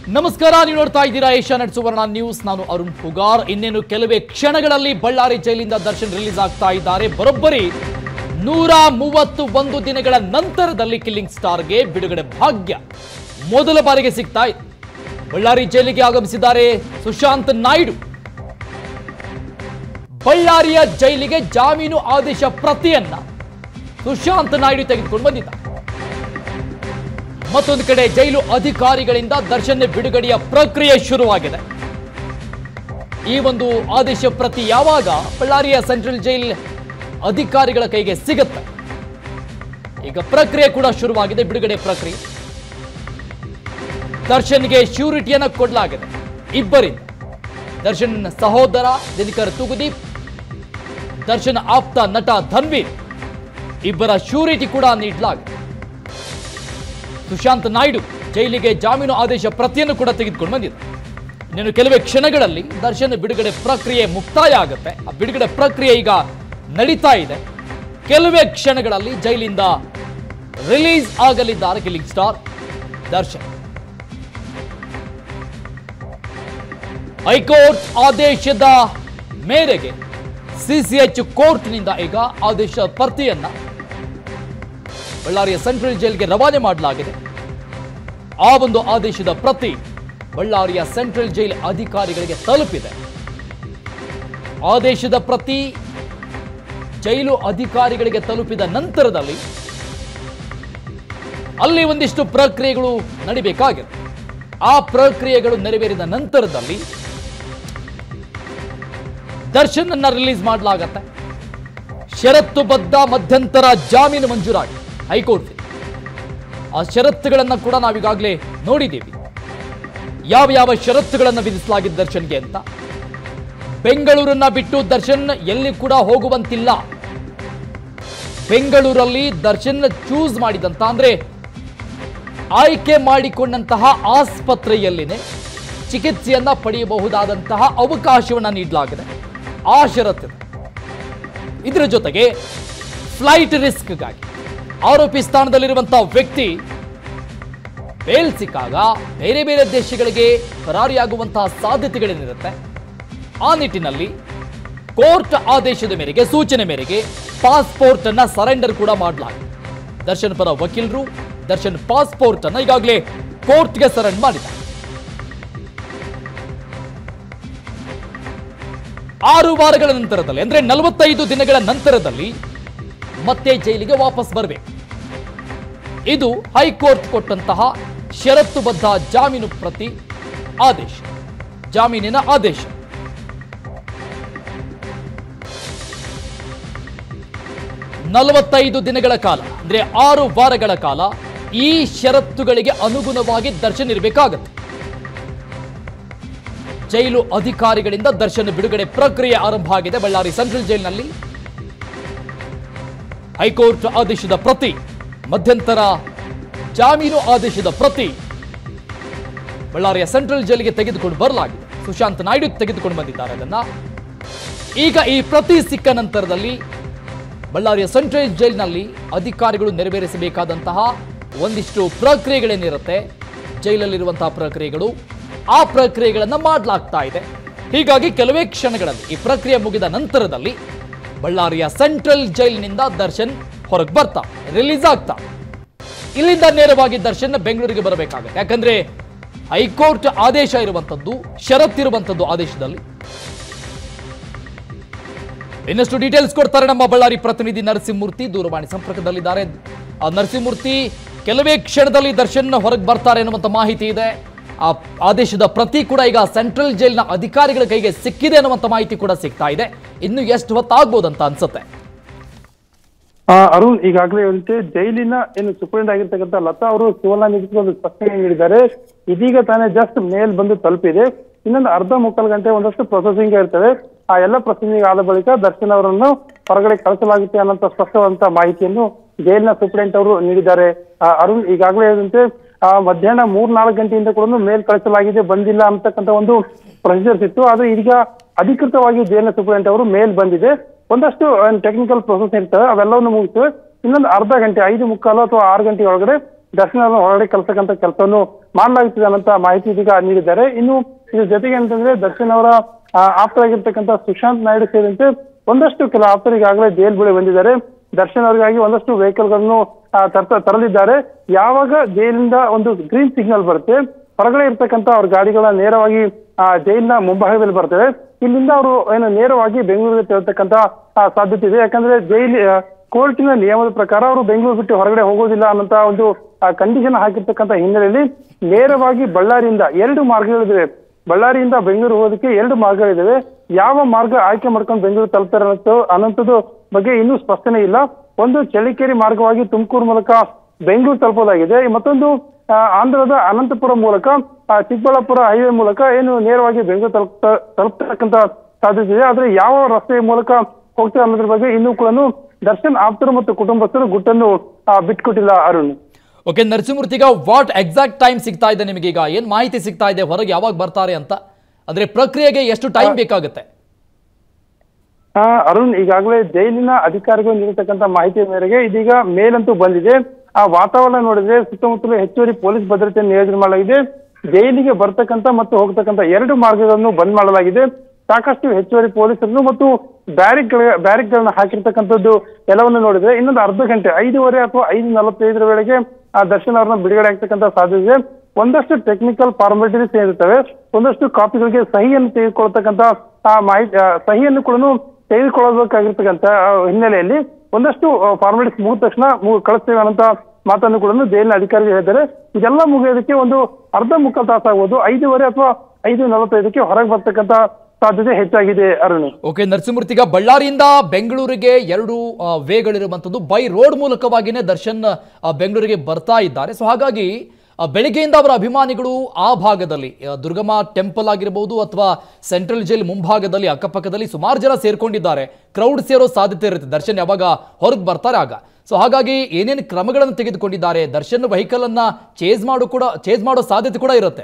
ನಮಸ್ಕಾರ ನೀವು ನೋಡ್ತಾ ಇದ್ದೀರಾ ಏಷ್ಯಾನೆಟ್ ಸುವರ್ಣ ನ್ಯೂಸ್ ನಾನು ಅರುಣ್ ಪುಗಾರ್ ಇನ್ನೇನು ಕೆಲವೇ ಕ್ಷಣಗಳಲ್ಲಿ ಬಳ್ಳಾರಿ ಜೈಲಿಂದ ದರ್ಶನ್ ರಿಲೀಸ್ ಆಗ್ತಾ ಇದ್ದಾರೆ ಬರೋಬ್ಬರಿ ನೂರ ಮೂವತ್ತು ಒಂದು ದಿನಗಳ ನಂತರದಲ್ಲಿ ಕಿಲ್ಲಿಂಗ್ ಸ್ಟಾರ್ಗೆ ಬಿಡುಗಡೆ ಭಾಗ್ಯ ಮೊದಲ ಬಾರಿಗೆ ಸಿಗ್ತಾ ಇದೆ ಬಳ್ಳಾರಿ ಜೈಲಿಗೆ ಆಗಮಿಸಿದ್ದಾರೆ ಸುಶಾಂತ್ ನಾಯ್ಡು ಬಳ್ಳಾರಿಯ ಜೈಲಿಗೆ ಜಾಮೀನು ಆದೇಶ ಪ್ರತಿಯನ್ನ ಸುಶಾಂತ್ ನಾಯ್ಡು ತೆಗೆದುಕೊಂಡು ಬಂದಿದ್ದಾರೆ ಮತ್ತೊಂದು ಕಡೆ ಜೈಲು ಅಧಿಕಾರಿಗಳಿಂದ ದರ್ಶನ್ ಬಿಡುಗಡೆಯ ಪ್ರಕ್ರಿಯೆ ಶುರುವಾಗಿದೆ ಈ ಒಂದು ಆದೇಶ ಪ್ರತಿ ಯಾವಾಗ ಬಳ್ಳಾರಿಯ ಸೆಂಟ್ರಲ್ ಜೈಲ್ ಅಧಿಕಾರಿಗಳ ಕೈಗೆ ಸಿಗುತ್ತೆ ಈಗ ಪ್ರಕ್ರಿಯೆ ಕೂಡ ಶುರುವಾಗಿದೆ ಬಿಡುಗಡೆ ಪ್ರಕ್ರಿಯೆ ದರ್ಶನ್ಗೆ ಶ್ಯೂರಿಟಿಯನ್ನ ಕೊಡಲಾಗಿದೆ ಇಬ್ಬರಿಂದ ದರ್ಶನ್ ಸಹೋದರ ದಿನಕರ್ ತುಗುದೀಪ್ ದರ್ಶನ್ ಆಪ್ತ ನಟ ಧನ್ವೀರ್ ಇಬ್ಬರ ಶ್ಯೂರಿಟಿ ಕೂಡ ನೀಡಲಾಗಿದೆ ಸುಶಾಂತ್ ನಾಯ್ಡು ಜೈಲಿಗೆ ಜಾಮೀನು ಆದೇಶ ಪ್ರತಿಯನ್ನು ಕೂಡ ತೆಗೆದುಕೊಂಡು ಬಂದಿದೆ ಇನ್ನೇನು ಕೆಲವೇ ಕ್ಷಣಗಳಲ್ಲಿ ದರ್ಶನ್ ಬಿಡುಗಡೆ ಪ್ರಕ್ರಿಯೆ ಮುಕ್ತಾಯ ಆಗುತ್ತೆ ಆ ಬಿಡುಗಡೆ ಪ್ರಕ್ರಿಯೆ ಈಗ ನಡೀತಾ ಇದೆ ಕೆಲವೇ ಕ್ಷಣಗಳಲ್ಲಿ ಜೈಲಿಂದ ರಿಲೀಸ್ ಆಗಲಿದ್ದಾರೆ ಕಿಲ್ಲಿಂಗ್ ಸ್ಟಾರ್ ದರ್ಶನ್ ಹೈಕೋರ್ಟ್ ಆದೇಶದ ಮೇರೆಗೆ ಸಿಸಿಎಚ್ ಕೋರ್ಟ್ನಿಂದ ಈಗ ಆದೇಶ ಪ್ರತಿಯನ್ನ ಬಳ್ಳಾರಿಯ ಸೆಂಟ್ರಲ್ ಜೈಲ್ಗೆ ರವಾನೆ ಮಾಡಲಾಗಿದೆ ಆ ಒಂದು ಆದೇಶದ ಪ್ರತಿ ಬಳ್ಳಾರಿಯ ಸೆಂಟ್ರಲ್ ಜೈಲ್ ಅಧಿಕಾರಿಗಳಿಗೆ ತಲುಪಿದೆ ಆದೇಶದ ಪ್ರತಿ ಜೈಲು ಅಧಿಕಾರಿಗಳಿಗೆ ತಲುಪಿದ ನಂತರದಲ್ಲಿ ಅಲ್ಲಿ ಒಂದಿಷ್ಟು ಪ್ರಕ್ರಿಯೆಗಳು ನಡಿಬೇಕಾಗಿದೆ ಆ ಪ್ರಕ್ರಿಯೆಗಳು ನೆರವೇರಿದ ನಂತರದಲ್ಲಿ ದರ್ಶನ್ ಅನ್ನ ರಿಲೀಸ್ ಮಾಡಲಾಗತ್ತೆ ಷರತ್ತುಬದ್ಧ ಮಧ್ಯಂತರ ಜಾಮೀನು ಮಂಜೂರಾಗಿದೆ ಹೈಕೋರ್ಟ್ ಆ ಷರತ್ತುಗಳನ್ನು ಕೂಡ ನಾವೀಗಾಗಲೇ ನೋಡಿದ್ದೀವಿ ಯಾವ ಯಾವ ಷರತ್ತುಗಳನ್ನು ವಿಧಿಸಲಾಗಿದೆ ದರ್ಶನ್ಗೆ ಅಂತ ಬೆಂಗಳೂರನ್ನ ಬಿಟ್ಟು ದರ್ಶನ್ ಎಲ್ಲಿ ಕೂಡ ಹೋಗುವಂತಿಲ್ಲ ಬೆಂಗಳೂರಲ್ಲಿ ದರ್ಶನ್ ಚೂಸ್ ಮಾಡಿದಂತ ಅಂದ್ರೆ ಆಯ್ಕೆ ಮಾಡಿಕೊಂಡಂತಹ ಆಸ್ಪತ್ರೆಯಲ್ಲಿನೇ ಚಿಕಿತ್ಸೆಯನ್ನ ಪಡೆಯಬಹುದಾದಂತಹ ಅವಕಾಶವನ್ನ ನೀಡಲಾಗಿದೆ ಆ ಷರತ್ತಿದೆ ಇದರ ಜೊತೆಗೆ ಫ್ಲೈಟ್ ರಿಸ್ಕ್ಗಾಗಿ ಆರೋಪಿ ಸ್ಥಾನದಲ್ಲಿರುವಂತಹ ವ್ಯಕ್ತಿ ಬೇಲ್ ಸಿಕ್ಕಾಗ ಬೇರೆ ಬೇರೆ ದೇಶಗಳಿಗೆ ಪರಾರಿಯಾಗುವಂತಹ ಸಾಧ್ಯತೆಗಳೇನಿರುತ್ತೆ ಆ ನಿಟ್ಟಿನಲ್ಲಿ ಕೋರ್ಟ್ ಆದೇಶದ ಮೇರೆಗೆ ಸೂಚನೆ ಮೇರೆಗೆ ಪಾಸ್ಪೋರ್ಟ್ ಅನ್ನ ಸರೆಂಡರ್ ಕೂಡ ಮಾಡಲಾಗಿದೆ ದರ್ಶನ್ ಪರ ವಕೀಲರು ದರ್ಶನ್ ಪಾಸ್ಪೋರ್ಟ್ ಅನ್ನ ಈಗಾಗಲೇ ಕೋರ್ಟ್ಗೆ ಸರೆಂಡರ್ ಮಾಡಿದ್ದಾರೆ ಆರು ವಾರಗಳ ನಂತರದಲ್ಲಿ ಅಂದ್ರೆ ನಲವತ್ತೈದು ದಿನಗಳ ನಂತರದಲ್ಲಿ ಮತ್ತೆ ಜೈಲಿಗೆ ವಾಪಸ್ ಬರಬೇಕು ಇದು ಹೈಕೋರ್ಟ್ ಕೊಟ್ಟಂತಹ ಷರತ್ತುಬದ್ಧ ಜಾಮೀನು ಪ್ರತಿ ಆದೇಶ ಜಾಮೀನಿನ ಆದೇಶ ನಲವತ್ತೈದು ದಿನಗಳ ಕಾಲ ಅಂದ್ರೆ ಆರು ವಾರಗಳ ಕಾಲ ಈ ಷರತ್ತುಗಳಿಗೆ ಅನುಗುಣವಾಗಿ ದರ್ಶನ್ ಇರಬೇಕಾಗತ್ತೆ ಜೈಲು ಅಧಿಕಾರಿಗಳಿಂದ ದರ್ಶನ್ ಬಿಡುಗಡೆ ಪ್ರಕ್ರಿಯೆ ಆರಂಭ ಆಗಿದೆ ಬಳ್ಳಾರಿ ಸೆಂಟ್ರಲ್ ಜೈಲಿನಲ್ಲಿ ಹೈಕೋರ್ಟ್ ಆದೇಶದ ಪ್ರತಿ ಮಧ್ಯಂತರ ಜಾಮೀನು ಆದೇಶದ ಪ್ರತಿ ಬಳ್ಳಾರಿಯ ಸೆಂಟ್ರಲ್ ಜೈಲಿಗೆ ತೆಗೆದುಕೊಂಡು ಬರಲಾಗಿದೆ ಸುಶಾಂತ್ ನಾಯ್ಡು ತೆಗೆದುಕೊಂಡು ಬಂದಿದ್ದಾರೆ ಅದನ್ನ ಈಗ ಈ ಪ್ರತಿ ಸಿಕ್ಕ ನಂತರದಲ್ಲಿ ಬಳ್ಳಾರಿಯ ಸೆಂಟ್ರಲ್ ಜೈಲಿನಲ್ಲಿ ಅಧಿಕಾರಿಗಳು ನೆರವೇರಿಸಬೇಕಾದಂತಹ ಒಂದಿಷ್ಟು ಪ್ರಕ್ರಿಯೆಗಳೇನಿರುತ್ತೆ ಜೈಲಲ್ಲಿರುವಂತಹ ಪ್ರಕ್ರಿಯೆಗಳು ಆ ಪ್ರಕ್ರಿಯೆಗಳನ್ನು ಮಾಡಲಾಗ್ತಾ ಇದೆ ಹೀಗಾಗಿ ಕೆಲವೇ ಕ್ಷಣಗಳಲ್ಲಿ ಈ ಪ್ರಕ್ರಿಯೆ ಮುಗಿದ ನಂತರದಲ್ಲಿ ಬಳ್ಳಾರಿಯ ಸೆಂಟ್ರಲ್ ಜೈಲಿನಿಂದ ದರ್ಶನ್ ಹೊರಗೆ ಬರ್ತಾ ರಿಲೀಸ್ ಆಗ್ತಾ ಇಲ್ಲಿಂದ ನೇರವಾಗಿ ದರ್ಶನ್ ಬೆಂಗಳೂರಿಗೆ ಬರಬೇಕಾಗುತ್ತೆ ಯಾಕಂದ್ರೆ ಹೈಕೋರ್ಟ್ ಆದೇಶ ಇರುವಂತದ್ದು ಷರತ್ತಿರುವಂತದ್ದು ಆದೇಶದಲ್ಲಿ ಇನ್ನಷ್ಟು ಡೀಟೇಲ್ಸ್ ಕೊಡ್ತಾರೆ ನಮ್ಮ ಬಳ್ಳಾರಿ ಪ್ರತಿನಿಧಿ ನರಸಿಂಹಮೂರ್ತಿ ದೂರವಾಣಿ ಸಂಪರ್ಕದಲ್ಲಿದ್ದಾರೆ ಆ ನರಸಿಂಹಮೂರ್ತಿ ಕೆಲವೇ ಕ್ಷಣದಲ್ಲಿ ದರ್ಶನ್ ಹೊರಗೆ ಬರ್ತಾರೆ ಅನ್ನುವಂಥ ಮಾಹಿತಿ ಇದೆ ಆ ಆದೇಶದ ಪ್ರತಿ ಕೂಡ ಈಗ ಸೆಂಟ್ರಲ್ ಜೈಲಿನ ಅಧಿಕಾರಿಗಳ ಕೈಗೆ ಸಿಕ್ಕಿದೆ ಅನ್ನುವಂಥ ಮಾಹಿತಿ ಕೂಡ ಸಿಗ್ತಾ ಇದೆ ಇನ್ನು ಎಷ್ಟು ಹೊತ್ತಾಗ್ಬೋದಂತ ಅನ್ಸುತ್ತೆ ಆ, ಅರುಣ್ ಈಗಾಗಲೇ ಹೇಳಿದ್ದೆ ಜೈಲಿನ ಏನು ಸೂಪರಿಂಟ್ ಆಗಿರ್ತಕ್ಕಂಥ ಲತಾ ಅವರು ಶಿವನ ನಿಧಿಗೆ ಒಂದು ಸ್ಪಷ್ಟನೆ ನೀಡಿದ್ದಾರೆ ಇದೀಗ ತಾನೇ ಜಸ್ಟ್ ಮೇಲ್ ಬಂದು ತಲುಪಿದೆ ಇನ್ನೊಂದು ಅರ್ಧ ಮುಕ್ಕಾಲು ಗಂಟೆ ಒಂದಷ್ಟು ಪ್ರೊಸೆಸಿಂಗ್ ಇರ್ತದೆ ಆ ಎಲ್ಲ ಪ್ರೊಸೆಸಿಂಗ್ ಆದ ಬಳಿಕ ದರ್ಶನ್ ಅವರನ್ನು ಹೊರಗಡೆ ಕಳಿಸಲಾಗುತ್ತೆ ಅನ್ನೋಂಥ ಸ್ಪಷ್ಟವಾದಂತ ಮಾಹಿತಿಯನ್ನು ಜೈಲಿನ ಸೂಪರಿಂಟ್ ಅವರು ನೀಡಿದ್ದಾರೆ ಆ, ಅರುಣ್ ಈಗಾಗಲೇ ಹೇಳಿದಂತೆ ಆ, ಮಧ್ಯಾಹ್ನ ಮೂರ್ ನಾಲ್ಕು ಗಂಟೆಯಿಂದ ಕೂಡ ಮೇಲ್ ಕಳಿಸಲಾಗಿದೆ ಬಂದಿಲ್ಲ ಅಂತಕ್ಕಂಥ ಒಂದು ಪ್ರೊಸೀಜರ್ಸ್ ಇತ್ತು ಆದ್ರೆ ಈಗ ಅಧಿಕೃತವಾಗಿ ಜೈಲಿನ ಸೂಪರಿಂಟ್ ಅವರು ಮೇಲ್ ಬಂದಿದೆ ಒಂದಷ್ಟು ಟೆಕ್ನಿಕಲ್ ಪ್ರೊಸೆಸ್ ಇರ್ತವೆ ಅವೆಲ್ಲವನ್ನು ಮುಗಿಸ್ತೇವೆ ಇನ್ನೊಂದು ಅರ್ಧ ಗಂಟೆ ಐದು ಮುಕ್ಕಾಲು ಅಥವಾ ಆರು ಗಂಟೆ ಒಳಗಡೆ ದರ್ಶನ್ ಅವರನ್ನ ಹೊರಗಡೆ ಕಳ್ಸಕ್ಕಂತ ಕೆಲಸವನ್ನು ಮಾಡಲಾಗುತ್ತಿದೆ ಅನ್ನೋಂತ ಮಾಹಿತಿ ಇದೀಗ ನೀಡಿದ್ದಾರೆ ಇನ್ನು ಇದ್ರ ಜೊತೆಗೆ ಅಂತಂದ್ರೆ ದರ್ಶನ್ ಅವರ ಆ, ಆಪ್ತರಾಗಿರ್ತಕ್ಕಂಥ ಸುಶಾಂತ್ ನಾಯ್ಡು ಸೇರಿದಂತೆ ಒಂದಷ್ಟು ಕೆಲ ಆಪ್ತರು ಈಗಾಗಲೇ ಜೈಲ್ ಬಳಿ ಬಂದಿದ್ದಾರೆ ದರ್ಶನ್ ಅವರಿಗಾಗಿ ಒಂದಷ್ಟು ವೆಹಿಕಲ್ ಗಳನ್ನು ಆ, ತರ್ತ ತರಲಿದ್ದಾರೆ ಯಾವಾಗ ಜೈಲಿಂದ ಒಂದು ಗ್ರೀನ್ ಸಿಗ್ನಲ್ ಬರುತ್ತೆ ಹೊರಗಡೆ ಇರ್ತಕ್ಕಂಥ ಅವ್ರ ಗಾಡಿಗಳನ್ನ ನೇರವಾಗಿ ಆ, ಜೈಲಿನ ಮುಂಭಾಗದಲ್ಲಿ ಬರ್ತವೆ ಇಲ್ಲಿಂದ ಅವರು ಏನು ನೇರವಾಗಿ ಬೆಂಗಳೂರಿಗೆ ತೆರಳತಕ್ಕಂತ ಆ, ಸಾಧ್ಯತೆ ಇದೆ ಯಾಕಂದ್ರೆ ಜೈಲಿ ಆ, ಕೋರ್ಟಿನ ನಿಯಮದ ಪ್ರಕಾರ ಅವರು ಬೆಂಗಳೂರು ಬಿಟ್ಟು ಹೊರಗಡೆ ಹೋಗೋದಿಲ್ಲ ಅನ್ನೋಂತ ಒಂದು ಕಂಡೀಷನ್ ಹಾಕಿರ್ತಕ್ಕಂಥ ಹಿನ್ನೆಲೆಯಲ್ಲಿ ನೇರವಾಗಿ ಬಳ್ಳಾರಿಯಿಂದ ಎರಡು ಮಾರ್ಗಗಳಿವೆ ಬಳ್ಳಾರಿಯಿಂದ ಬೆಂಗಳೂರು ಹೋಗೋದಕ್ಕೆ ಎರಡು ಮಾರ್ಗಗಳಿದಾವೆ ಯಾವ ಮಾರ್ಗ ಆಯ್ಕೆ ಮಾಡ್ಕೊಂಡು ಬೆಂಗಳೂರು ತಲುಪ್ತಾರೆ ಅನ್ನೋದು ಅನ್ನೋಂಥದ್ದು ಬಗ್ಗೆ ಇನ್ನೂ ಸ್ಪಷ್ಟನೆ ಇಲ್ಲ ಒಂದು ಚಳಿಕೇರಿ ಮಾರ್ಗವಾಗಿ ತುಮಕೂರು ಮೂಲಕ ಬೆಂಗಳೂರು ತಲುಪೋದಾಗಿದೆ ಮತ್ತೊಂದು ಆ, ಆಂಧ್ರದ ಅನಂತಪುರ ಮೂಲಕ ಆ, ಚಿಕ್ಕಬಳ್ಳಾಪುರ ಹೈವೇ ಮೂಲಕ ಏನು ನೇರವಾಗಿ ಬೆಂಗಳೂರು ತಲುಪ ತಲುಪ್ತಕ್ಕಂತ ಸಾಧ್ಯತೆ ಇದೆ ಆದ್ರೆ ಯಾವ ರಸ್ತೆಯ ಮೂಲಕ ಹೋಗ್ತಾರೆ ಅನ್ನೋದ್ರ ಬಗ್ಗೆ ಇನ್ನೂ ಕೂಡ ದರ್ಶನ್ ಆಪ್ತರು ಮತ್ತು ಕುಟುಂಬಸ್ಥರು ಗುಟ್ಟನ್ನು ಆ, ಬಿಟ್ಕೊಟ್ಟಿಲ್ಲ ಅರುಣ್ ಓಕೆ ನರಸಿಂಹಮೂರ್ತಿ ಈಗ ವಾಟ್ ಎಕ್ಸಾಕ್ಟ್ ಟೈಮ್ ಸಿಗ್ತಾ ಇದೆ ನಿಮಗೆ ಈಗ ಏನ್ ಮಾಹಿತಿ ಸಿಗ್ತಾ ಇದೆ ಹೊರಗೆ ಯಾವಾಗ ಬರ್ತಾರೆ ಅಂತ ಅಂದ್ರೆ ಪ್ರಕ್ರಿಯೆಗೆ ಎಷ್ಟು ಟೈಮ್ ಬೇಕಾಗುತ್ತೆ ಆ, ಅರುಣ್ ಈಗಾಗಲೇ ಜೈಲಿನ ಅಧಿಕಾರಿಗಳು ನೀಡಿರ್ತಕ್ಕಂಥ ಮಾಹಿತಿಯ ಮೇರೆಗೆ ಇದೀಗ ಮೇಲಂತೂ ಬಂದಿದೆ ಆ ವಾತಾವರಣ ನೋಡಿದ್ರೆ ಸುತ್ತಮುತ್ತಲು ಹೆಚ್ಚುವರಿ ಪೊಲೀಸ್ ಭದ್ರತೆಯನ್ನು ನಿಯೋಜನೆ ಮಾಡಲಾಗಿದೆ ಜೈಲಿಗೆ ಬರ್ತಕ್ಕಂಥ ಮತ್ತು ಹೋಗ್ತಕ್ಕಂಥ ಎರಡು ಮಾರ್ಗಗಳನ್ನು ಬಂದ್ ಮಾಡಲಾಗಿದೆ ಸಾಕಷ್ಟು ಹೆಚ್ಚುವರಿ ಪೊಲೀಸರನ್ನು ಮತ್ತು ಬ್ಯಾರಿಕ್ ಬ್ಯಾರಿಕ್ ಗಳನ್ನ ಹಾಕಿರ್ತಕ್ಕಂಥದ್ದು ಎಲ್ಲವನ್ನು ನೋಡಿದ್ರೆ ಇನ್ನೊಂದು ಅರ್ಧ ಗಂಟೆ ಐದೂವರೆ ಅಥವಾ ಐದು ನಲವತ್ತೈದರ ವೇಳೆಗೆ ಆ ದರ್ಶನ್ ಅವರನ್ನ ಬಿಡುಗಡೆ ಆಗ್ತಕ್ಕಂಥ ಸಾಧ್ಯತೆ ಇದೆ ಒಂದಷ್ಟು ಟೆಕ್ನಿಕಲ್ ಫಾರ್ಮಾಲಿಟೀಸ್ ಏನಿರ್ತವೆ ಒಂದಷ್ಟು ಕಾಪಿಗಳಿಗೆ ಸಹಿಯನ್ನು ತೆಗೆದುಕೊಳ್ತಕ್ಕಂಥ ಆ ಮಾಹಿತಿ ಆ, ಸಹಿಯನ್ನು ಕೂಡ ತೆಗೆದುಕೊಳ್ಳಬೇಕಾಗಿರ್ತಕ್ಕಂಥ ಆ, ಹಿನ್ನೆಲೆಯಲ್ಲಿ ಒಂದಷ್ಟು ಫಾರ್ಮಾಲಿಟೀಸ್ ಮುಗಿದ ತಕ್ಷಣ ಮು- ಕಳಿಸ್ತೇವೆ ಅನ್ನೋಂತ ಮಾತನ್ನು ಕೂಡ ಜೈಲಿನ ಅಧಿಕಾರಿಗಳು ಹೇಳಿದ್ದಾರೆ ಇದೆಲ್ಲ ಮುಗಿಯೋದಕ್ಕೆ ಒಂದು ಅರ್ಧ ಮುಕ್ಕಾಲು ತಾಸಾಗ್ಬೋದು ಐದೂವರೆ ಅಥವಾ ಐದು ನಲವತ್ತೈದಕ್ಕೆ ಹೊರಗೆ ಬರ್ತಕ್ಕಂಥ ಸಾಧ್ಯತೆ ಹೆಚ್ಚಾಗಿದೆ ಅರುಣ್ ಓಕೆ ನರಸಿಂಹಮೂರ್ತಿ ಈಗ ಬಳ್ಳಾರಿಯಿಂದ ಬೆಂಗಳೂರಿಗೆ ಎರಡು ಆ, ವೇಗಳಿರುವಂಥದ್ದು ಬೈ ರೋಡ್ ಮೂಲಕವಾಗಿಯೇ ದರ್ಶನ್ ಆ, ಬೆಂಗಳೂರಿಗೆ ಬರ್ತಾ ಇದ್ದಾರೆ ಸೊ ಹಾಗಾಗಿ ಆ, ಬೆಳಿಗ್ಗೆಯಿಂದ ಅವರ ಅಭಿಮಾನಿಗಳು ಆ ಭಾಗದಲ್ಲಿ ಆ, ದುರ್ಗಮ್ಮ ಟೆಂಪಲ್ ಆಗಿರ್ಬೋದು ಅಥವಾ ಸೆಂಟ್ರಲ್ ಜೈಲ್ ಮುಂಭಾಗದಲ್ಲಿ ಅಕ್ಕಪಕ್ಕದಲ್ಲಿ ಸುಮಾರು ಜನ ಸೇರ್ಕೊಂಡಿದ್ದಾರೆ ಕ್ರೌಡ್ ಸೇರೋ ಸಾಧ್ಯತೆ ಇರುತ್ತೆ ದರ್ಶನ್ ಯಾವಾಗ ಹೊರಗೆ ಬರ್ತಾರೆ ಆಗ ಸೊ ಹಾಗಾಗಿ ಏನೇನು ಕ್ರಮಗಳನ್ನು ತೆಗೆದುಕೊಂಡಿದ್ದಾರೆ ದರ್ಶನ್ ವೆಹಿಕಲ್ ಅನ್ನ ಚೇಸ್ ಮಾಡು ಕೂಡ ಚೇಸ್ ಮಾಡೋ ಸಾಧ್ಯತೆ ಕೂಡ ಇರುತ್ತೆ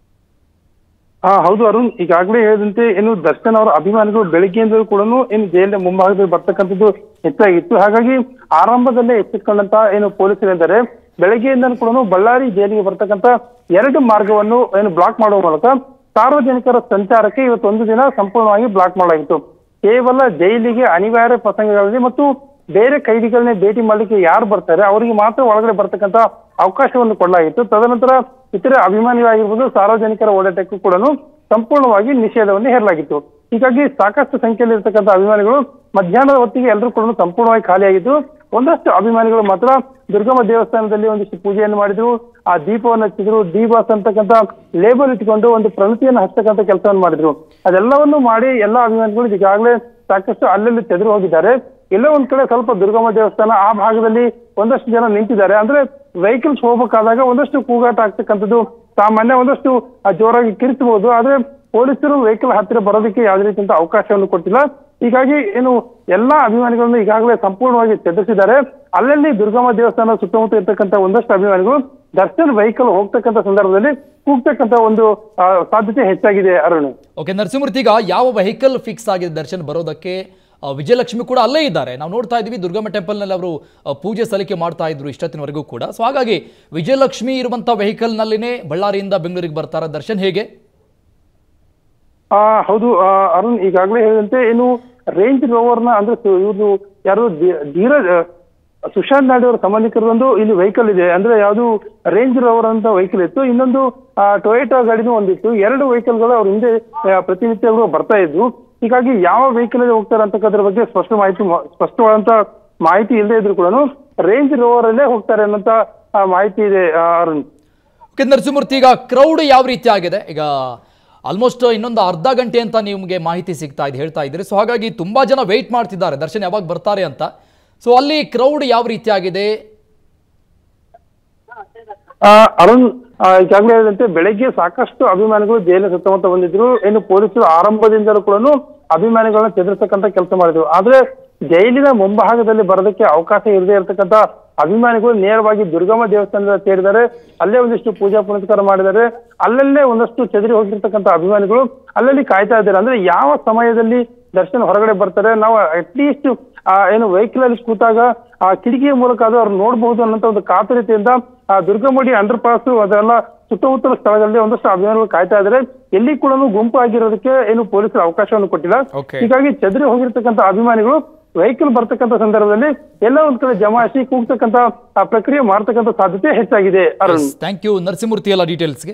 ಹಾ ಹೌದು ಅರುಣ್ ಈಗಾಗಲೇ ಹೇಳಿದಂತೆ ಏನು ದರ್ಶನ್ ಅವರ ಅಭಿಮಾನಿಗಳು ಬೆಳಿಗ್ಗೆಯಿಂದಲೂ ಕೂಡ ಏನು ಜೈಲಿನ ಮುಂಭಾಗದಲ್ಲಿ ಬರ್ತಕ್ಕಂಥದ್ದು ಹೆಚ್ಚಾಗಿತ್ತು ಹಾಗಾಗಿ ಆರಂಭದಲ್ಲೇ ಎಚ್ಚೆತ್ಕೊಂಡಂತ ಏನು ಪೊಲೀಸರಿದ್ದಾರೆ ಬೆಳಗ್ಗೆಯಿಂದ ಕೂಡ ಬಳ್ಳಾರಿ ಜೈಲಿಗೆ ಬರ್ತಕ್ಕಂಥ ಎರಡು ಮಾರ್ಗವನ್ನು ಏನು ಬ್ಲಾಕ್ ಮಾಡುವ ಮೂಲಕ ಸಾರ್ವಜನಿಕರ ಸಂಚಾರಕ್ಕೆ ಇವತ್ತು ಒಂದು ದಿನ ಸಂಪೂರ್ಣವಾಗಿ ಬ್ಲಾಕ್ ಮಾಡಲಾಗಿತ್ತು ಕೇವಲ ಜೈಲಿಗೆ ಅನಿವಾರ್ಯ ಪ್ರಸಂಗಗಳಲ್ಲಿ ಮತ್ತು ಬೇರೆ ಕೈದಿಗಳನ್ನೇ ಭೇಟಿ ಮಾಡ್ಲಿಕ್ಕೆ ಯಾರು ಬರ್ತಾರೆ ಅವರಿಗೆ ಮಾತ್ರ ಒಳಗಡೆ ಬರ್ತಕ್ಕಂಥ ಅವಕಾಶವನ್ನು ಕೊಡಲಾಗಿತ್ತು ತದನಂತರ ಇತರ ಅಭಿಮಾನಿಗಳಾಗಿರ್ಬೋದು ಸಾರ್ವಜನಿಕರ ಓಡಾಟಕ್ಕೂ ಕೂಡ ಸಂಪೂರ್ಣವಾಗಿ ನಿಷೇಧವನ್ನು ಹೇರಲಾಗಿತ್ತು ಹೀಗಾಗಿ ಸಾಕಷ್ಟು ಸಂಖ್ಯೆಯಲ್ಲಿ ಇರ್ತಕ್ಕಂಥ ಅಭಿಮಾನಿಗಳು ಮಧ್ಯಾಹ್ನದ ಹೊತ್ತಿಗೆ ಎಲ್ಲರೂ ಕೂಡ ಸಂಪೂರ್ಣವಾಗಿ ಖಾಲಿಯಾಗಿದ್ದು ಒಂದಷ್ಟು ಅಭಿಮಾನಿಗಳು ಮಾತ್ರ ದುರ್ಗಮ್ಮ ದೇವಸ್ಥಾನದಲ್ಲಿ ಒಂದಿಷ್ಟು ಪೂಜೆಯನ್ನು ಮಾಡಿದ್ರು ಆ ದೀಪವನ್ನು ಹಚ್ಚಿದ್ರು ದೀಪಾಸ್ ಅಂತಕ್ಕಂಥ ಲೇಬಲ್ ಇಟ್ಕೊಂಡು ಒಂದು ಪ್ರಣತಿಯನ್ನು ಹಚ್ಚತಕ್ಕಂಥ ಕೆಲಸವನ್ನು ಮಾಡಿದ್ರು ಅದೆಲ್ಲವನ್ನು ಮಾಡಿ ಎಲ್ಲಾ ಅಭಿಮಾನಿಗಳು ಈಗಾಗಲೇ ಸಾಕಷ್ಟು ಅಲ್ಲಲ್ಲಿ ತೆಗೆದು ಹೋಗಿದ್ದಾರೆ ಎಲ್ಲೋ ಒಂದ್ ಕಡೆ ಸ್ವಲ್ಪ ದುರ್ಗಮ್ಮ ದೇವಸ್ಥಾನ ಆ ಭಾಗದಲ್ಲಿ ಒಂದಷ್ಟು ಜನ ನಿಂತಿದ್ದಾರೆ ಅಂದ್ರೆ ವೆಹಿಕಲ್ಸ್ ಹೋಗ್ಬೇಕಾದಾಗ ಒಂದಷ್ಟು ಕೂಗಾಟ ಆಗ್ತಕ್ಕಂಥದ್ದು ಸಾಮಾನ್ಯ ಒಂದಷ್ಟು ಆ, ಜೋರಾಗಿ ಕಿರಿಸಬಹುದು ಆದ್ರೆ ಪೊಲೀಸರು ವೆಹಿಕಲ್ ಹತ್ತಿರ ಬರೋದಕ್ಕೆ ಯಾವುದೇ ರೀತಿಯಂತ ಅವಕಾಶವನ್ನು ಕೊಟ್ಟಿಲ್ಲ ಹೀಗಾಗಿ ಏನು ಎಲ್ಲಾ ಅಭಿಮಾನಿಗಳನ್ನು ಈಗಾಗಲೇ ಸಂಪೂರ್ಣವಾಗಿ ಚದುರಿಸಿದ್ದಾರೆ ಅಲ್ಲಲ್ಲಿ ದುರ್ಗಮ್ಮ ದೇವಸ್ಥಾನ ಸುತ್ತಮುತ್ತ ಇರ್ತಕ್ಕಂಥ ಒಂದಷ್ಟು ಅಭಿಮಾನಿಗಳು ದರ್ಶನ್ ವೆಹಿಕಲ್ ಹೋಗ್ತಕ್ಕಂಥ ಸಂದರ್ಭದಲ್ಲಿ ಕೂಗ್ತಕ್ಕಂಥ ಒಂದು ಆ, ಸಾಧ್ಯತೆ ಹೆಚ್ಚಾಗಿದೆ ಅರುಣ್ ಓಕೆ ನರಸಿಂಹಮೂರ್ತಿ ಈಗ ಯಾವ ವೆಹಿಕಲ್ ಫಿಕ್ಸ್ ಆಗಿದೆ ದರ್ಶನ್ ಬರೋದಕ್ಕೆ ಆ, ವಿಜಯಲಕ್ಷ್ಮಿ ಕೂಡ ಅಲ್ಲೇ ಇದ್ದಾರೆ ನಾವು ನೋಡ್ತಾ ಇದ್ದೀವಿ ದುರ್ಗಮ್ಮ ಟೆಂಪಲ್ನಲ್ಲಿ ಅವರು ಆ, ಪೂಜೆ ಸಲ್ಲಿಕೆ ಮಾಡ್ತಾ ಇದ್ರು ಇಷ್ಟೊತ್ತಿನವರೆಗೂ ಕೂಡ ಸೊ ಹಾಗಾಗಿ ವಿಜಯಲಕ್ಷ್ಮಿ ಇರುವಂಥ ವೆಹಿಕಲ್ನಲ್ಲಿನೇ ಬಳ್ಳಾರಿಯಿಂದ ಬೆಂಗಳೂರಿಗೆ ಬರ್ತಾರೆ ದರ್ಶನ್ ಹೇಗೆ ಆ ಹೌದು ಆ, ಅರುಣ್ ಈಗಾಗಲೇ ಹೇಳಿದಂತೆ ಏನು ರೇಂಜ್ ರೋವರ್ನ ಅಂದ್ರೆ ಸು- ಇವ್ರು ಯಾರು ಧೀ- ಧೀರಜ್ ಆ, ಸುಶಾಂತ್ ನಾಯ್ಡು ಅವರ ಸಂಬಂಧಿಕರದೊಂದು ಇಲ್ಲಿ ವೆಹಿಕಲ್ ಇದೆ ಅಂದ್ರೆ ಯಾವುದು ರೇಂಜ್ ರೋವರ್ ಅಂತ ವೆಹಿಕಲ್ ಇತ್ತು ಇನ್ನೊಂದು ಟೊಯೋಟಾ ಗಾಡಿನೂ ಒಂದಿತ್ತು ಎರಡು ವೆಹಿಕಲ್ಗಳು ಅವ್ರ ಹಿಂದೆ ಆ, ಪ್ರತಿನಿತ್ಯಗಳು ಬರ್ತಾ ಇದ್ವು ಹೀಗಾಗಿ ಯಾವ ವೆಹಿಕಲ್ ಹೋಗ್ತಾರೆ ಅಂತಕ್ಕದ್ರ ಬಗ್ಗೆ ಸ್ಪಷ್ಟ ಮಾಹಿತಿ ಮ- ಸ್ಪಷ್ಟವಾದಂತ ಮಾಹಿತಿ ಇಲ್ಲದೆ ಇದ್ರು ಕೂಡ ರೇಂಜ್ ರೋವರ್ ಅಲ್ಲೇ ಹೋಗ್ತಾರೆ ಅನ್ನೋಂತ ಆ, ಮಾಹಿತಿ ಇದೆ ಆ, ಅರುಣ್ ಓಕೆ ನರಸಿಂಹಮೂರ್ತಿ ಈಗ ಕ್ರೌಡ್ ಯಾವ ರೀತಿ ಆಗಿದೆ ಈಗ ಆಲ್ಮೋಸ್ಟ್ ಇನ್ನೊಂದು ಅರ್ಧ ಗಂಟೆ ಅಂತ ನಿಮಗೆ ಮಾಹಿತಿ ಸಿಗ್ತಾ ಇದೆ ಹೇಳ್ತಾ ಇದ್ದೀರಿ ಸೊ ಹಾಗಾಗಿ ತುಂಬಾ ಜನ ವೆಯ್ಟ್ ಮಾಡ್ತಿದ್ದಾರೆ ದರ್ಶನ್ ಯಾವಾಗ ಬರ್ತಾರೆ ಅಂತ ಸೊ ಅಲ್ಲಿ ಕ್ರೌಡ್ ಯಾವ ರೀತಿ ಆಗಿದೆ ಆ, ಅರುಣ್ ಆ, ಈಗಾಗಲೇ ಹೇಳಿದಂತೆ ಬೆಳಗ್ಗೆ ಸಾಕಷ್ಟು ಅಭಿಮಾನಿಗಳು ಜೈಲಿನ ಸುತ್ತಮುತ್ತ ಬಂದಿದ್ರು ಏನು ಪೊಲೀಸರು ಆರಂಭದಿಂದಲೂ ಕೂಡ ಅಭಿಮಾನಿಗಳನ್ನ ಚದುರಿಸತಕ್ಕಂತ ಕೆಲಸ ಮಾಡಿದ್ರು ಆದ್ರೆ ಜೈಲಿನ ಮುಂಭಾಗದಲ್ಲಿ ಬರೋದಕ್ಕೆ ಅವಕಾಶ ಇರದೇ ಇರತಕ್ಕಂತ ಅಭಿಮಾನಿಗಳು ನೇರವಾಗಿ ದುರ್ಗಮ್ಮ ದೇವಸ್ಥಾನದ ಸೇರಿದ್ದಾರೆ ಅಲ್ಲೇ ಒಂದಿಷ್ಟು ಪೂಜಾ ಪುನಸ್ಕಾರ ಮಾಡಿದ್ದಾರೆ ಅಲ್ಲಲ್ಲೇ ಒಂದಷ್ಟು ಚದುರಿ ಹೋಗಿರ್ತಕ್ಕಂಥ ಅಭಿಮಾನಿಗಳು ಅಲ್ಲಲ್ಲಿ ಕಾಯ್ತಾ ಇದ್ದಾರೆ ಅಂದ್ರೆ ಯಾವ ಸಮಯದಲ್ಲಿ ದರ್ಶನ್ ಹೊರಗಡೆ ಬರ್ತಾರೆ ನಾವು ಅಟ್ಲೀಸ್ಟ್ ಆ ಏನು ವೆಹಿಕಲ್ ಅಲ್ಲಿ ಕೂತಾಗ ಆ ಕಿಟಕಿಯ ಮೂಲಕ ಅದು ಅವ್ರು ನೋಡಬಹುದು ಅನ್ನೋಂತ ಒಂದು ಕಾತುರತೆಯಿಂದ ಆ ದುರ್ಗಮಡಿ ಅಂಡರ್ ಪಾಸ್ ಅದೆಲ್ಲ ಸುತ್ತಮುತ್ತಲ ಸ್ಥಳಗಳಲ್ಲಿ ಒಂದಷ್ಟು ಅಭಿಮಾನಿಗಳು ಕಾಯ್ತಾ ಇದ್ದಾರೆ ಎಲ್ಲಿ ಕೂಡ ಗುಂಪು ಆಗಿರೋದಕ್ಕೆ ಏನು ಪೊಲೀಸರು ಅವಕಾಶವನ್ನು ಕೊಟ್ಟಿಲ್ಲ Okay. ಹೀಗಾಗಿ ಚದರಿ ಹೋಗಿರ್ತಕ್ಕಂಥ ಅಭಿಮಾನಿಗಳು ವೆಹಿಕಲ್ ಬರ್ತಕ್ಕಂಥ ಸಂದರ್ಭದಲ್ಲಿ ಎಲ್ಲ ಒಂದ್ ಕಡೆ ಜಮಾಯಿಸಿ ಕೂಗ್ತಕ್ಕಂಥ ಆ ಪ್ರಕ್ರಿಯೆ ಮಾಡ್ತಕ್ಕಂಥ ಸಾಧ್ಯತೆ ಹೆಚ್ಚಾಗಿದೆ ಅರುಣ್ ಥ್ಯಾಂಕ್ ಯು ನರಸಿಂಹಮೂರ್ತಿ ಎಲ್ಲ ಡೀಟೇಲ್ಸ್ಗೆ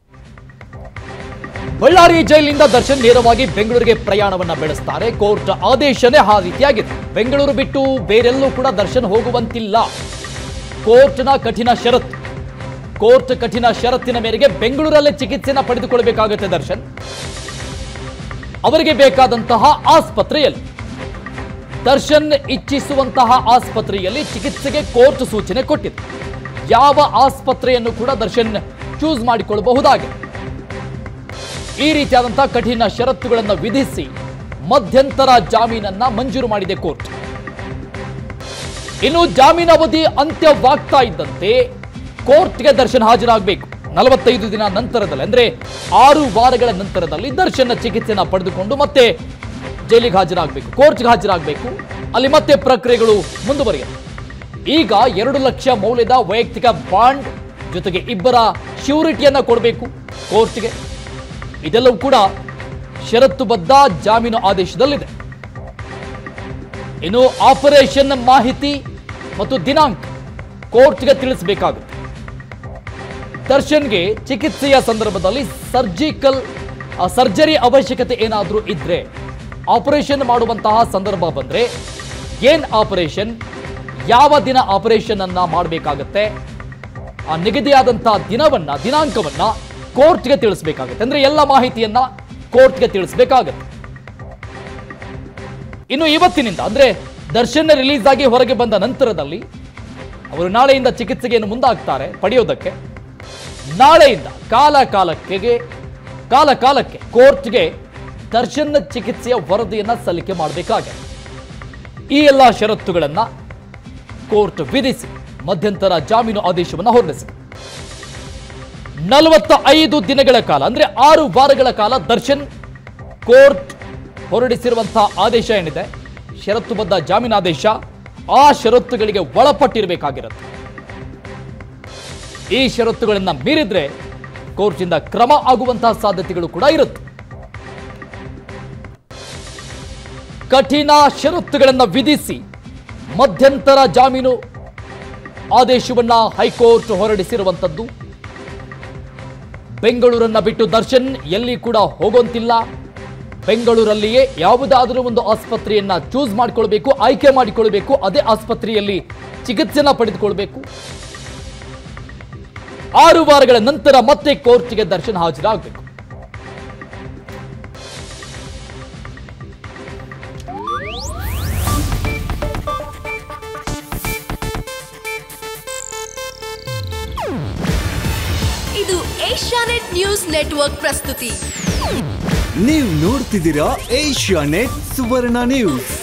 ಬಳ್ಳಾರಿ ಜೈಲಿನಿಂದ ದರ್ಶನ್ ನೇರವಾಗಿ ಬೆಂಗಳೂರಿಗೆ ಪ್ರಯಾಣವನ್ನ ಬೆಳೆಸ್ತಾರೆ ಕೋರ್ಟ್ ಆದೇಶನೇ ಆ ರೀತಿಯಾಗಿದೆ ಬೆಂಗಳೂರು ಬಿಟ್ಟು ಬೇರೆಲ್ಲೂ ಕೂಡ ದರ್ಶನ್ ಹೋಗುವಂತಿಲ್ಲ ಕೋರ್ಟ್ನ ಕಠಿಣ ಷರತ್ತು ಕೋರ್ಟ್ ಕಠಿಣ ಷರತ್ತಿನ ಮೇರೆಗೆ ಬೆಂಗಳೂರಲ್ಲೇ ಚಿಕಿತ್ಸೆನ ಪಡೆದುಕೊಳ್ಳಬೇಕಾಗುತ್ತೆ ದರ್ಶನ್ ಅವರಿಗೆ ಬೇಕಾದಂತಹ ಆಸ್ಪತ್ರೆಯಲ್ಲಿ ದರ್ಶನ್ ಇಚ್ಛಿಸುವಂತಹ ಆಸ್ಪತ್ರೆಯಲ್ಲಿ ಚಿಕಿತ್ಸೆಗೆ ಕೋರ್ಟ್ ಸೂಚನೆ ಕೊಟ್ಟಿದೆ ಯಾವ ಆಸ್ಪತ್ರೆಯನ್ನು ಕೂಡ ದರ್ಶನ್ ಚೂಸ್ ಮಾಡಿಕೊಳ್ಳಬಹುದಾಗಿದೆ ಈ ರೀತಿಯಾದಂತಹ ಕಠಿಣ ಷರತ್ತುಗಳನ್ನು ವಿಧಿಸಿ ಮಧ್ಯಂತರ ಜಾಮೀನನ್ನ ಮಂಜೂರು ಮಾಡಿದೆ ಕೋರ್ಟ್ ಇನ್ನು ಜಾಮೀನಾವಧಿ ಅಂತ್ಯವಾಗ್ತಾ ಇದ್ದಂತೆ ಕೋರ್ಟ್ಗೆ ದರ್ಶನ್ ಹಾಜರಾಗಬೇಕು ನಲವತ್ತೈದು ದಿನ ನಂತರದಲ್ಲಿ ಅಂದ್ರೆ ಆರು ವಾರಗಳ ನಂತರದಲ್ಲಿ ದರ್ಶನ ಚಿಕಿತ್ಸೆನ ಪಡೆದುಕೊಂಡು ಮತ್ತೆ ಜೈಲಿಗೆ ಹಾಜರಾಗಬೇಕು ಕೋರ್ಟ್ಗೆ ಹಾಜರಾಗಬೇಕು ಅಲ್ಲಿ ಮತ್ತೆ ಪ್ರಕ್ರಿಯೆಗಳು ಮುಂದುವರಿಯುತ್ತೆ ಈಗ ಎರಡು ಲಕ್ಷ ಮೌಲ್ಯದ ವೈಯಕ್ತಿಕ ಬಾಂಡ್ ಜೊತೆಗೆ ಇಬ್ಬರ ಶ್ಯೂರಿಟಿಯನ್ನ ಕೊಡಬೇಕು ಕೋರ್ಟ್ಗೆ ಇದೆಲ್ಲವೂ ಕೂಡ ಷರತ್ತುಬದ್ಧ ಜಾಮೀನು ಆದೇಶದಲ್ಲಿದೆ ಇನ್ನು ಆಪರೇಷನ್ ಮಾಹಿತಿ ಮತ್ತು ದಿನಾಂಕ ಕೋರ್ಟ್ಗೆ ತಿಳಿಸಬೇಕಾಗುತ್ತೆ ದರ್ಶನ್ಗೆ ಚಿಕಿತ್ಸೆಯ ಸಂದರ್ಭದಲ್ಲಿ ಸರ್ಜಿಕಲ್ ಸರ್ಜರಿ ಅವಶ್ಯಕತೆ ಏನಾದರೂ ಇದ್ರೆ ಆಪರೇಷನ್ ಮಾಡುವಂತಹ ಸಂದರ್ಭ ಬಂದ್ರೆ ಏನ್ ಆಪರೇಷನ್ ಯಾವ ದಿನ ಆಪರೇಷನ್ ಅನ್ನ ಮಾಡಬೇಕಾಗತ್ತೆ ಆ ನಿಗದಿಯಾದಂತಹ ದಿನವನ್ನ ದಿನಾಂಕವನ್ನ ಕೋರ್ಟ್ಗೆ ತಿಳಿಸಬೇಕಾಗುತ್ತೆ ಅಂದ್ರೆ ಎಲ್ಲ ಮಾಹಿತಿಯನ್ನ ಕೋರ್ಟ್ಗೆ ತಿಳಿಸಬೇಕಾಗತ್ತೆ ಇನ್ನು ಇವತ್ತಿನಿಂದ ಅಂದ್ರೆ ದರ್ಶನ್ ರಿಲೀಸ್ ಆಗಿ ಹೊರಗೆ ಬಂದ ನಂತರದಲ್ಲಿ ಅವರು ನಾಳೆಯಿಂದ ಚಿಕಿತ್ಸೆಗೆಯನ್ನು ಮುಂದಾಗ್ತಾರೆ ಪಡೆಯೋದಕ್ಕೆ ನಾಳೆಯಿಂದ ಕಾಲ ಕಾಲಕ್ಕೆ ಕಾಲ ಕಾಲಕ್ಕೆ ಕೋರ್ಟ್ಗೆ ದರ್ಶನ್ ಚಿಕಿತ್ಸೆಯ ವರದಿಯನ್ನ ಸಲ್ಲಿಕೆ ಮಾಡಬೇಕಾಗಿದೆ ಈ ಎಲ್ಲ ಷರತ್ತುಗಳನ್ನ ಕೋರ್ಟ್ ವಿಧಿಸಿ ಮಧ್ಯಂತರ ಜಾಮೀನು ಆದೇಶವನ್ನು ಹೊರಡಿಸಿದೆ ನಲವತ್ತ ಐದು ದಿನಗಳ ಕಾಲ ಅಂದ್ರೆ ಆರು ವಾರಗಳ ಕಾಲ ದರ್ಶನ್ ಕೋರ್ಟ್ ಹೊರಡಿಸಿರುವಂತಹ ಆದೇಶ ಏನಿದೆ ಷರತ್ತುಬದ್ಧ ಜಾಮೀನಾದೇಶ ಆ ಷರತ್ತುಗಳಿಗೆ ಒಳಪಟ್ಟಿರಬೇಕಾಗಿರುತ್ತೆ ಈ ಷರತ್ತುಗಳನ್ನ ಮೀರಿದ್ರೆ ಕೋರ್ಟಿಂದ ಕ್ರಮ ಆಗುವಂತಹ ಸಾಧ್ಯತೆಗಳು ಕೂಡ ಇರುತ್ತೆ ಕಠಿಣ ಷರತ್ತುಗಳನ್ನು ವಿಧಿಸಿ ಮಧ್ಯಂತರ ಜಾಮೀನು ಆದೇಶವನ್ನ ಹೈಕೋರ್ಟ್ ಹೊರಡಿಸಿರುವಂತದ್ದು ಬೆಂಗಳೂರನ್ನ ಬಿಟ್ಟು ದರ್ಶನ್ ಎಲ್ಲಿ ಕೂಡ ಹೋಗೋಂತಿಲ್ಲ ಬೆಂಗಳೂರಲ್ಲಿಯೇ ಯಾವುದಾದರೂ ಒಂದು ಆಸ್ಪತ್ರೆಯನ್ನ ಚೂಸ್ ಮಾಡಿಕೊಳ್ಬೇಕು ಆಯ್ಕೆ ಮಾಡಿಕೊಳ್ಬೇಕು ಅದೇ ಆಸ್ಪತ್ರೆಯಲ್ಲಿ ಚಿಕಿತ್ಸೆನ ಪಡೆದುಕೊಳ್ಬೇಕು ಆರು ವಾರಗಳ ನಂತರ ಮತ್ತೆ ಕೋರ್ಟ್ಗೆ ದರ್ಶನ್ ಹಾಜರಾಗಬೇಕು ಇದು ಏಷ್ಯಾನೆಟ್ ನ್ಯೂಸ್ ನೆಟ್ವರ್ಕ್ ಪ್ರಸ್ತುತಿ ನೀವು ನೋಡ್ತಿದ್ದೀರಾ ಏಷ್ಯಾ ನೆಟ್ ಸುವರ್ಣ ನ್ಯೂಸ್